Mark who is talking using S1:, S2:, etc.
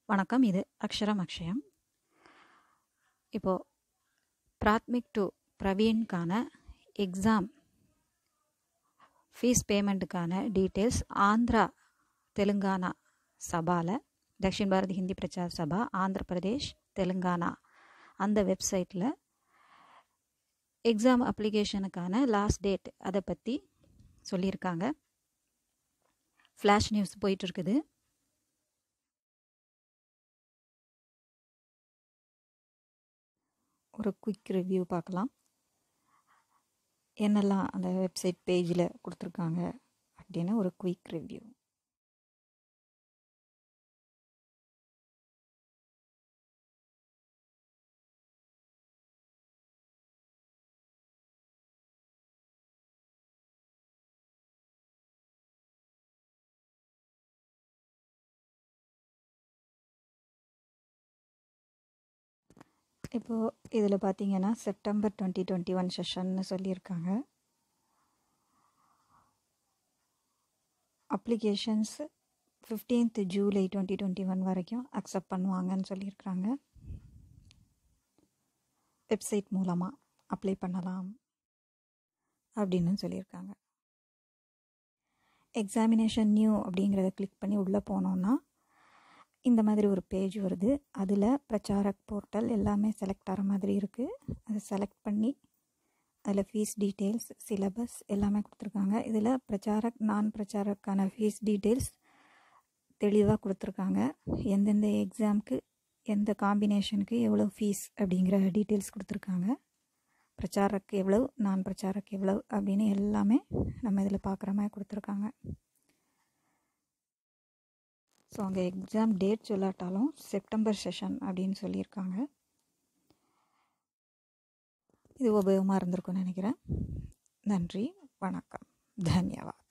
S1: வணக்கம் இது அக்ஷரம் அக்ஷயம் இப்போது பிராத்மிக் டு பிரவீன்கான எக்ஸாம் ஃபீஸ் பேமெண்ட்டுக்கான டீட்டெயில்ஸ் ஆந்திரா தெலுங்கானா சபாவில் தக்ஷின் பாரதி ஹிந்தி பிரச்சார் சபா ஆந்திர பிரதேஷ் தெலுங்கானா அந்த வெப்சைட்டில் எக்ஸாம் அப்ளிகேஷனுக்கான லாஸ்ட் டேட் அதை பற்றி சொல்லியிருக்காங்க ஃப்ளாஷ் நியூஸ் போயிட்டுருக்குது ஒரு குயிக் ரிவ்யூ பார்க்கலாம் என்னெல்லாம் அந்த வெப்சைட் பேஜில் கொடுத்துருக்காங்க அப்படின்னு ஒரு குயிக் ரிவ்யூ இப்போது இதில் பார்த்தீங்கன்னா செப்டம்பர் டுவெண்ட்டி டுவெண்ட்டி ஒன் செஷன்னு சொல்லியிருக்காங்க applications fifteenth July twenty twenty one வரைக்கும் அக்செப்ட் பண்ணுவாங்கன்னு சொல்லியிருக்காங்க வெப்சைட் மூலமாக அப்ளை பண்ணலாம் அப்படின்னு சொல்லியிருக்காங்க எக்ஸாமினேஷன் நியூ அப்படிங்கிறத கிளிக் பண்ணி உள்ளே போனோன்னா இந்த மாதிரி ஒரு பேஜ் வருது அதில் பிரச்சாரக் போர்ட்டல் எல்லாமே செலக்ட் ஆகிற மாதிரி இருக்குது அதை செலக்ட் பண்ணி அதில் ஃபீஸ் டீட்டெயில்ஸ் சிலபஸ் எல்லாமே கொடுத்துருக்காங்க இதில் பிரச்சாரக் நான் பிரச்சாரக்கான ஃபீஸ் டீட்டெயில்ஸ் தெளிவாக கொடுத்துருக்காங்க எந்தெந்த எக்ஸாமுக்கு எந்த காம்பினேஷனுக்கு எவ்வளோ ஃபீஸ் அப்படிங்கிற டீட்டெயில்ஸ் கொடுத்துருக்காங்க பிரச்சாரக்கு எவ்வளோ நான் பிரச்சாரக்கு எவ்வளோ அப்படின்னு எல்லாமே நம்ம இதில் பார்க்குற மாதிரி கொடுத்துருக்காங்க ஸோ அங்கே எக்ஸாம் டேட் சொல்லாட்டாலும் செப்டம்பர் செஷன் அப்படின்னு சொல்லியிருக்காங்க இது உபயோகமாக இருந்திருக்கும்னு நினைக்கிறேன் நன்றி வணக்கம் தன்யவாத்